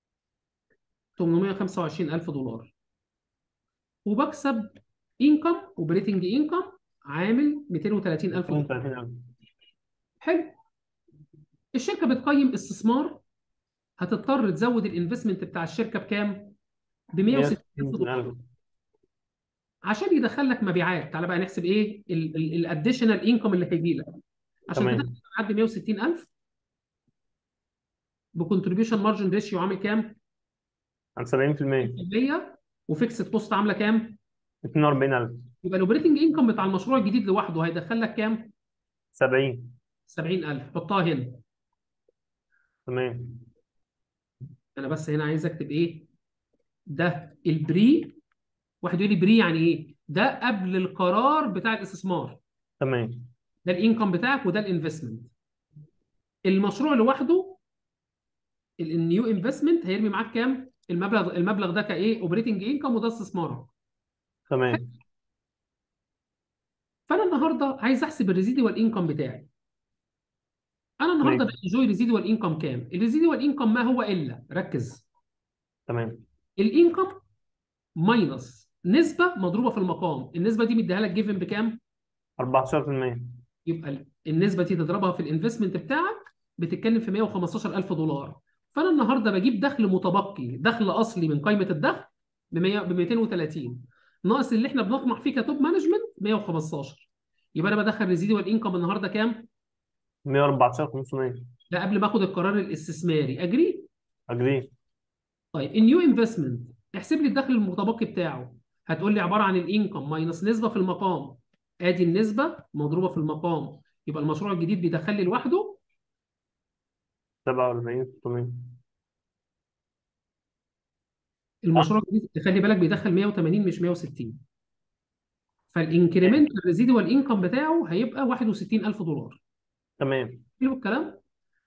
825000 دولار وبكسب انكم اوبريتنج انكم عامل 230000 دولار 32000 حلو الشركه بتقيم استثمار هتضطر تزود الانفستمنت بتاع الشركه بكام ب 160000 دولار 160000 عشان يدخل لك مبيعات تعالى بقى نحسب ايه الاديشنال انكم اللي هيجي لك عشان تمام. تدخل لحد 160000 بكونتريبيوشن مارجن ريشيو عامل كام؟ عن 70% 100 وفيكسد كوست عامله كام؟ 42000 يبقى الاوبريتنج انكم بتاع المشروع الجديد لوحده هيدخل لك كام؟ 70 70000 حطها هنا تمام انا بس هنا عايز اكتب ايه؟ ده البري واحد يقول لي بري يعني ايه؟ ده قبل القرار بتاع الاستثمار تمام ده الانكم بتاعك وده الانفستمنت المشروع لوحده النيو انفستمنت هيرمي معاك كام؟ المبلغ المبلغ ده كايه؟ اوبريتنج انكم وده استثمار تمام فانا النهارده عايز احسب الريزيدوال انكم بتاعي انا النهارده تمام. بانجوي ريزيدوال انكم كام؟ الريزيدوال انكم ما هو الا ركز تمام الانكم ماينس نسبه مضروبه في المقام النسبه دي مديها لك جيفن بكام؟ 14% يبقى ال- النسبه دي تضربها في الانفستمنت بتاعك بتتكلم في 115000 دولار فانا النهارده بجيب دخل متبقي دخل اصلي من قائمه الدخل ب 100 ب 230 ناقص اللي احنا بنطمح فيه كتوب مانجمنت 115 يبقى انا بدخل ريزيدوال انكم النهارده كام؟ 114500 ده قبل ما اخد القرار الاستثماري اجري اجري طيب النيو انفستمنت احسب لي الدخل المتبقي بتاعه هتقول لي عباره عن الانكم ماينس نسبه في المقام ادي النسبه مضروبه في المقام يبقى المشروع الجديد بيدخل لي لوحده 47600 المشروع الجديد خلي بالك بيدخل 180 مش 160 فالانكريمنت الريزيدوال انكم بتاعه هيبقى 61000 دولار تمام حلو الكلام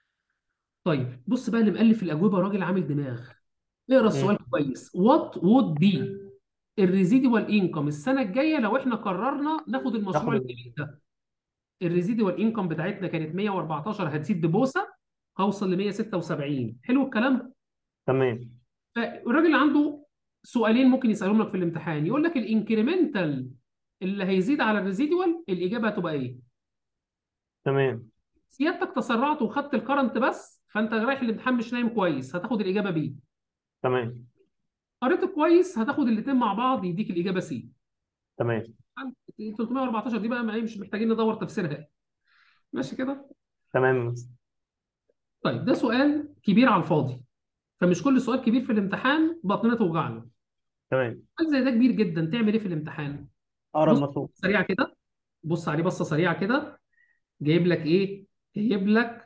طيب بص بقى اللي مؤلف الاجوبه راجل عامل دماغ اقرا السؤال كويس what would be الريزيدوال انكم السنه الجايه لو احنا قررنا ناخد المشروع ناخد ال- الجديد ده الريزيدوال انكم بتاعتنا كانت 114 هتزيد ببوسه هوصل ل 176 حلو الكلام تمام فالراجل عنده سؤالين ممكن يسالهم لك في الامتحان يقول لك الانكريمنتال اللي هيزيد على الريزيدوال الاجابه هتبقى ايه تمام سيادتك تسرعت وخدت الكرنت بس فانت رايح الامتحان مش نايم كويس هتاخد الاجابه بي تمام قريت كويس هتاخد الاثنين مع بعض يديك الاجابه سي تمام 314 دي بقى ما- مش محتاجين ندور تفسيرها ماشي كده تمام طيب ده سؤال كبير على الفاضي فمش كل سؤال كبير في الامتحان بطننا توجعنا تمام سؤال زي ده كبير جدا تعمل ايه في الامتحان اقرب بص مطلوب سريعه كده بص عليه بصه سريعه كده جايب لك ايه جايب لك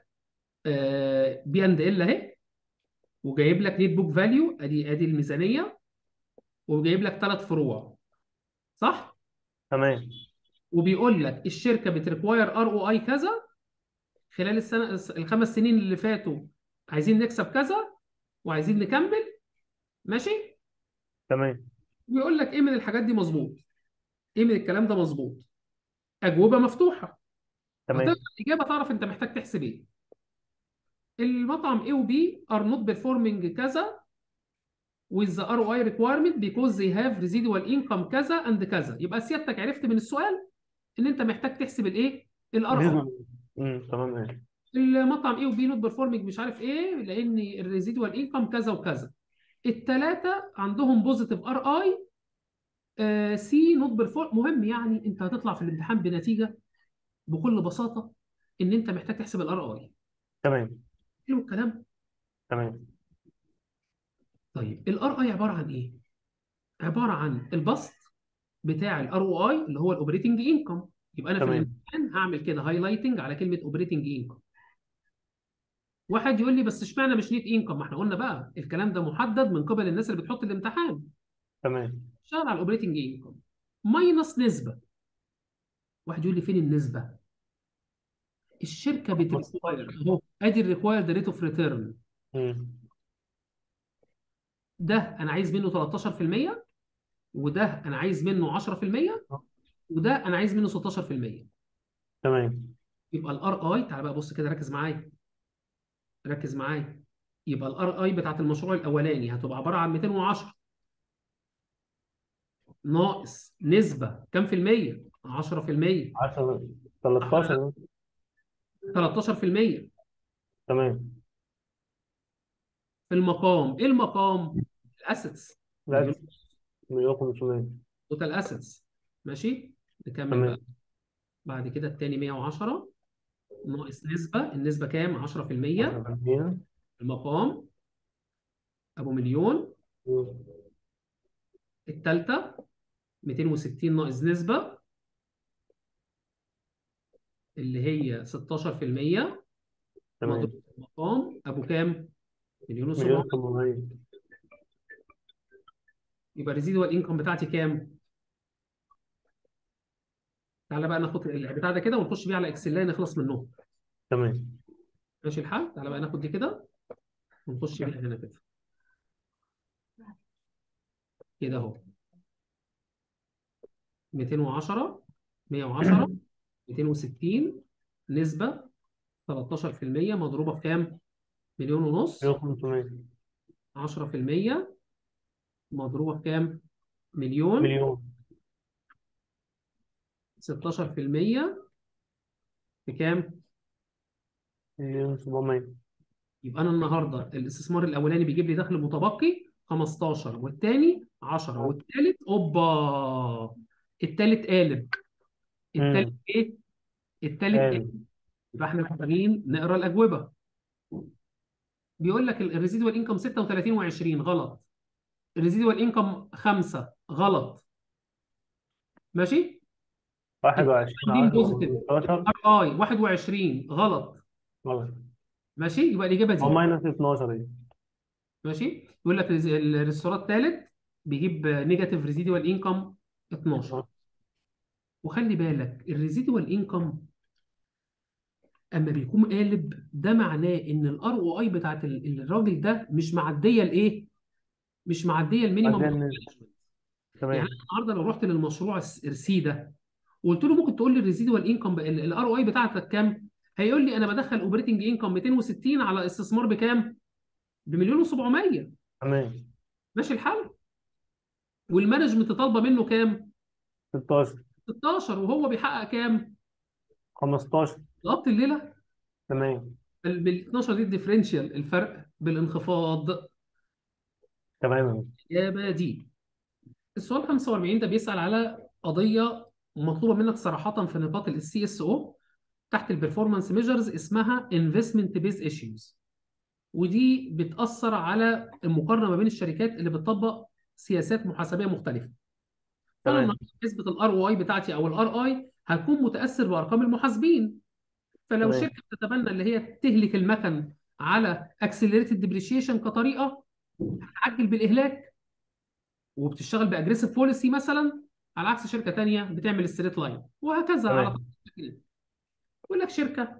بي اند ال اهي وجايب لك نيت بوك فاليو ادي ادي الميزانيه وجايب لك ثلاث فروع صح تمام وبيقول لك الشركه بتريكواير ار او اي كذا خلال السنه الخمس سنين اللي فاتوا عايزين نكسب كذا وعايزين نكمل ماشي تمام بيقول لك ايه من الحاجات دي مظبوط ايه من الكلام ده مظبوط اجوبه مفتوحه تمام هتقرا الاجابه تعرف انت محتاج تحسب ايه المطعم A و B are not performing كذا with the ROI requirement because they have residual income كذا and كذا يبقى سيادتك عرفت من السؤال ان انت محتاج تحسب الايه الار بالنسبه امم تمام ايه المطعم A و B not performing مش عارف ايه لان الريزيدوال انكم كذا وكذا الثلاثه عندهم بوزيتيف ار اي سي نوت بيرفورم مهم يعني انت هتطلع في الامتحان بنتيجه بكل بساطه ان انت محتاج تحسب الار اي تمام حلو الكلام تمام طيب الار اي عباره عن ايه عباره عن البسط بتاع الار او اي اللي هو الاوبريتنج انكم يبقى انا في تمام الامتحان هعمل كده هايلايتنج على كلمه اوبريتنج انكم واحد يقول لي بس اشمعنى مش نيت انكم ما احنا قلنا بقى الكلام ده محدد من قبل الناس اللي بتحط الامتحان تمام اشتغل على الاوبريتنج انكم ماينس نسبه واحد يقول لي فين النسبه الشركه بتريكواير 15 اهو ادي الريكوايرد ريت اوف ريتيرن مم. ده انا عايز منه 13% وده انا عايز منه 10% وده انا عايز منه 16% تمام يبقى الار اي تعال بقى بص كده ركز معايا ركز معايا يبقى الار اي بتاعت المشروع الاولاني هتبقى عباره عن 210 ناقص نسبه كام في الميه 10% 10 13 13% تمام في المقام ايه المقام الاسيتس لا مليون 500 توتال اسيتس ماشي نكمل بقى تمام بعد كده التاني 110 ناقص نسبه النسبه كام 10% 10% المقام ابو مليون مم. الثالثه 260 ناقص نسبه اللي هي 16% تمام مضروب في المقام ابو كام مليون مليون و700 800 يبقى الريزيدوال انكم بتاعتي كام تعالى بقى ناخد البتاع ده كده ونخش بيه على اكسل نخلص منهم تمام ماشي الحال تعالى بقى ناخد دي كده ونخش بيها هنا كده كده اهو 210 110 260 نسبة 13% مضروبة في كام؟ مليون ونص مليون 500 10% مضروبة في كام؟ مليون مليون 16% في كام؟ مليون 700 يبقى أنا النهاردة الاستثمار الأولاني بيجيب لي دخل متبقي 15 والتاني 10 والتالت أوبا التالت قالب التالت امم إيه؟ التالت إيه؟ قال يبقى احنا محتاجين نقرا الأجوبة بيقول لك الريزيدوال انكم 36 و20 غلط الريزيدوال انكم 5 غلط ماشي 21 عاملين 10 بوزيتيف 15 ار اي 21 غلط غلط ماشي يبقى الاجابه او دي ماينس 12 دي ماشي يقول لك الريز- الريستورات الثالث بيجيب نيجاتيف ريزيدوال انكم 12 وخلي بالك الريزيدوال انكم اما بيكون قالب ده معناه ان الار او اي بتاعت ال- الراجل ده مش معديه الايه مش معديه المينيمم عشان يعني تمام انا النهارده لو رحت للمشروع السي ده وقلت له ممكن تقول لي الريزيدوال انكم الار او اي بتاعتك كام هيقول لي انا بدخل اوبريتنج انكم 260 على استثمار بكام بمليون و700 تمام ماشي الحال والمانجمنت طالبه منه كام 16 16 وهو بيحقق كام 15 ضغط الليله تمام ال- بال 12 دي الديفرنشال الفرق بالانخفاض تمام الاجابه دي السؤال 45 ده بيسأل على قضيه مطلوبه منك صراحه في نطاق السي اس او تحت البرفورمانس ميجرز اسمها انفستمنت بيز ايشوز ودي بتأثر على المقارنه ما بين الشركات اللي بتطبق سياسات محاسبيه مختلفه فانا تمام النهارده حسبه الار او اي بتاعتي او الار اي هتكون متاثر بارقام المحاسبين فلو تمام شركه بتتبنى اللي هي تهلك المكن على اكسلريتد ديبريشيشن كطريقه هتعجل بالاهلاك وبتشتغل باجريسيف بوليسي مثلا على عكس شركه تانيه بتعمل ستريت لاين وهكذا على تمام طول يقول لك شركه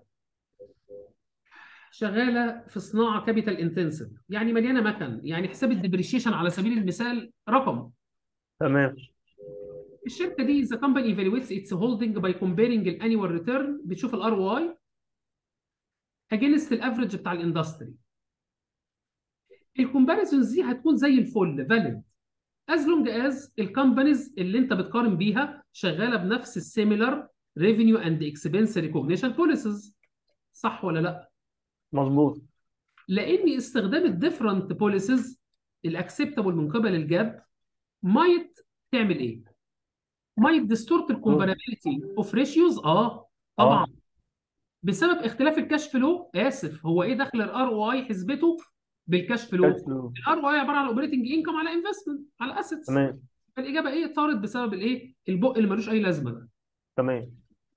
شغاله في صناعه كابيتال انتنسيف يعني مليانه مكن يعني حساب الديبريشيشن على سبيل المثال رقم تمام الشركه دي the company evaluates its holding by comparing الانيوال return بتشوف الار او اي against الافريج بتاع الاندستري الكومباريزونز دي هتكون زي الفل فاليد as long as الكومبانيز اللي انت بتقارن بيها شغاله بنفس السيميلر ريفينيو اند اكسبنس ريكوجنيشن بوليسز صح ولا لا؟ مظبوط لان استخدام الديفرنت بوليسز الاكسبتابل من قبل الجاب مايت تعمل ايه؟ مايت ديستورت الكومبارابيلتي اوف ريشيوز اه طبعا اه بسبب اختلاف الكاش فلو اسف هو ايه دخل الار او اي حسبته بالكاش فلو كاش فلو الار او اي عباره عن اوبريتنج انكم على انفستمنت على اسيتس تمام فالاجابه ايه طارت بسبب الايه البق اللي ملوش اي لازمه ده تمام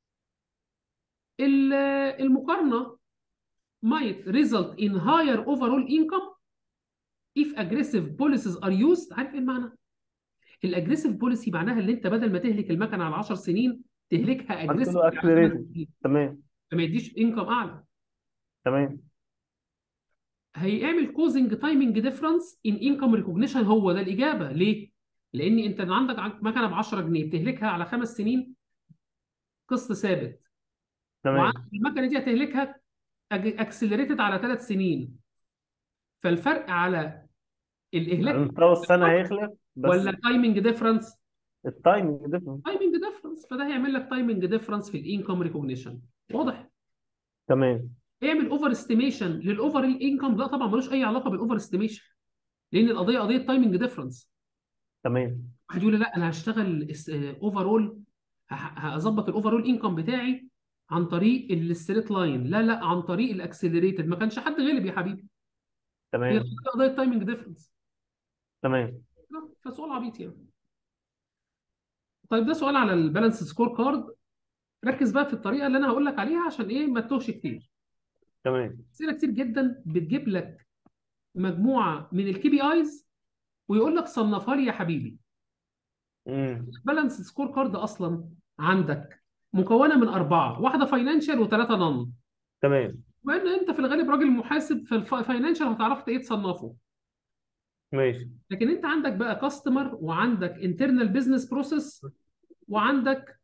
ال- المقارنه might result in higher overall income if aggressive policies are used عارف ايه المعنى؟ الاجريسيف بوليسي معناها ان انت بدل ما تهلك المكنه على 10 سنين تهلكها عملت اجريسيف له اكسلريتد تمام فما يديش انكم اعلى تمام هيعمل كوزنج تايمنج ديفرنس ان انكم ريكوجنيشن هو ده الاجابه ليه؟ لان انت عندك مكنه ب 10 جنيه بتهلكها على خمس سنين قسط ثابت تمام والمكنه دي هتهلكها اكسلريتد على ثلاث سنين فالفرق على الاهلاك مستوى السنه هيخلق بس ولا تايمنج ديفرنس التايمنج ديفرنت تايمنج ديفرنس فده هيعمل لك تايمنج ديفرنس في الانكم ريكوجنيشن واضح تمام يعمل اوفر استيميشن للاوفر انكم لا طبعا ملوش اي علاقه بالاوفر استيميشن لان القضيه قضيه تايمنج ديفرنس تمام واحد يقول لي لا انا هشتغل اوفر اول هظبط الاوفر اول انكم بتاعي عن طريق الستريت لاين لا لا عن طريق الاكسلريتد ما كانش حد غلب يا حبيبي هي تمام القضية قضيه تايمنج ديفرنس تمام فسؤال عبيط يعني طيب ده سؤال على البالانس سكور كارد ركز بقى في الطريقه اللي انا هقول لك عليها عشان ايه ما تتوهش كتير تمام اسئله كتير جدا بتجيب لك مجموعه من الكي بي ايز ويقول لك صنفها لي يا حبيبي امم البالانس سكور كارد اصلا عندك مكونه من اربعه واحده فاينانشال وثلاثه نون تمام وان انت في الغالب راجل محاسب فالفاينانشال هتعرف ايه تصنفه ماشي لكن انت عندك بقى كاستمر وعندك انترنال بزنس بروسيس وعندك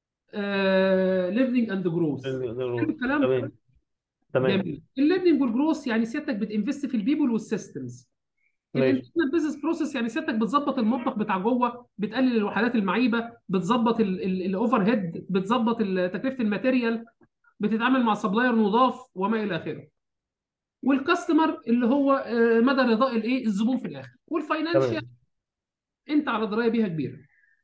ليرنينج اند جروث الكلام تمام تمام جميل الليرنينج والجروث يعني سيادتك بتنفست في البيبول والسيستمز ماشي الانترنال بزنس بروسيس يعني سيادتك بتظبط المطبخ بتاع جوه بتقلل الوحدات المعيبه بتظبط الاوفر هيد بتظبط ال- تكلفه الماتيريال بتتعامل مع سبلاير نضاف وما الى اخره والكاستمر اللي هو آه، مدى رضاء الايه الزبون في الاخر والفاينانشال تمام انت على درايه بيها كبيره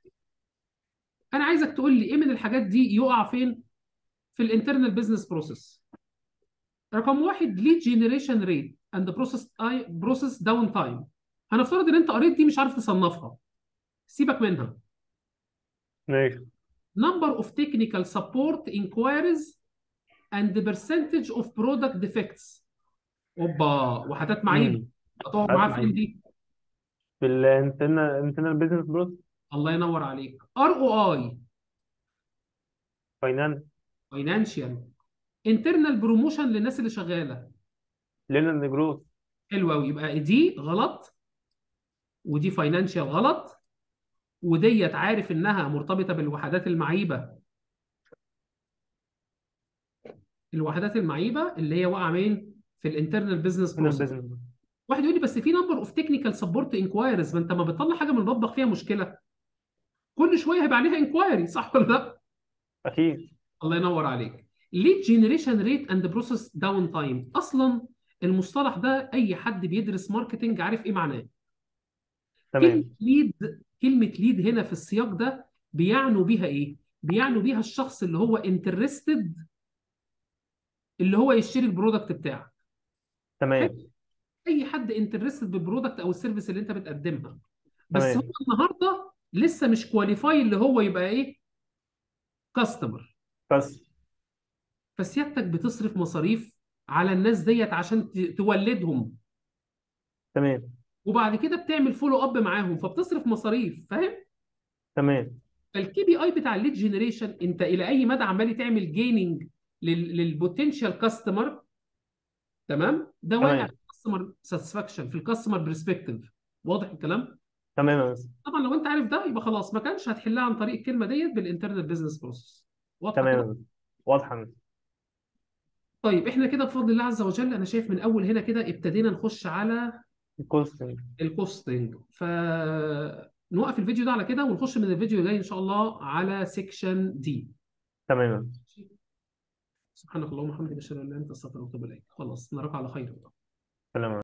انا عايزك تقول لي ايه من الحاجات دي يقع فين في الانترنال بزنس بروسيس رقم واحد ليد جنريشن ريت اند بروسيس اي بروسيس داون تايم هنفترض ان انت قريت دي مش عارف تصنفها سيبك منها ماشي number of technical support inquiries and the percentage of product defects اوبا وحدات معيبه امم هتقعد حاجات معاها فين معينة دي في الانترنال انترنال بزنس بروس الله ينور عليك ار او اي فاينانس فاينانشال انترنال بروموشن للناس اللي شغاله ليرنينج جروث حلو قوي يبقى دي غلط ودي فاينانشال غلط وديت عارف انها مرتبطه بالوحدات المعيبه الوحدات المعيبه اللي هي واقعه مين في الانترنال بزنس انترنال بروسيس بزنس واحد يقول لي بس في نمبر اوف تكنيكال سبورت انكوايريز ما انت ما بتطلع حاجه من المطبخ فيها مشكله كل شويه هيبقى عليها انكوايري صح ولا لا اكيد الله ينور عليك ليد جنريشن ريت اند بروسيس داون تايم اصلا المصطلح ده اي حد بيدرس ماركتنج عارف ايه معناه كلمه تمام ليد كلمه ليد هنا في السياق ده بيعنوا بيها ايه بيعنوا بيها الشخص اللي هو انترستد اللي هو يشتري البرودكت بتاعك تمام اي حد انترستد بالبرودكت او السيرفيس اللي انت بتقدمها بس تمام هو النهارده لسه مش كواليفاي اللي هو يبقى ايه كاستمر بس فسيادتك بتصرف مصاريف على الناس ديت عشان ت- تولدهم تمام وبعد كده بتعمل فولو اب معاهم فبتصرف مصاريف فاهم تمام فالكي بي اي بتاع الليد جنريشن انت الى اي مدى عمال تعمل جيننج للبوتنشال كاستمر تمام ده واقع تمام في الكاستمر ساتسفاكشن في الكاستمر برسبكتيف واضح الكلام تمام يا مستر طبعا لو انت عارف ده يبقى خلاص ما كانش هتحلها عن طريق الكلمه ديت بالانترنال بزنس بروسيس واضحه تمام يا كده مستر واضحه يا مستر طيب احنا كده بفضل الله عز وجل انا شايف من اول هنا كده ابتدينا نخش على الكوستنج الكوستنج فنوقف الفيديو ده على كده ونخش من الفيديو الجاي ان شاء الله على سيكشن دي تمام يا مستر سبحانك اللهم وبحمدك اشهد ان لا اله الا انت استغفرك واتوب اليك خلاص نراك على خير سلام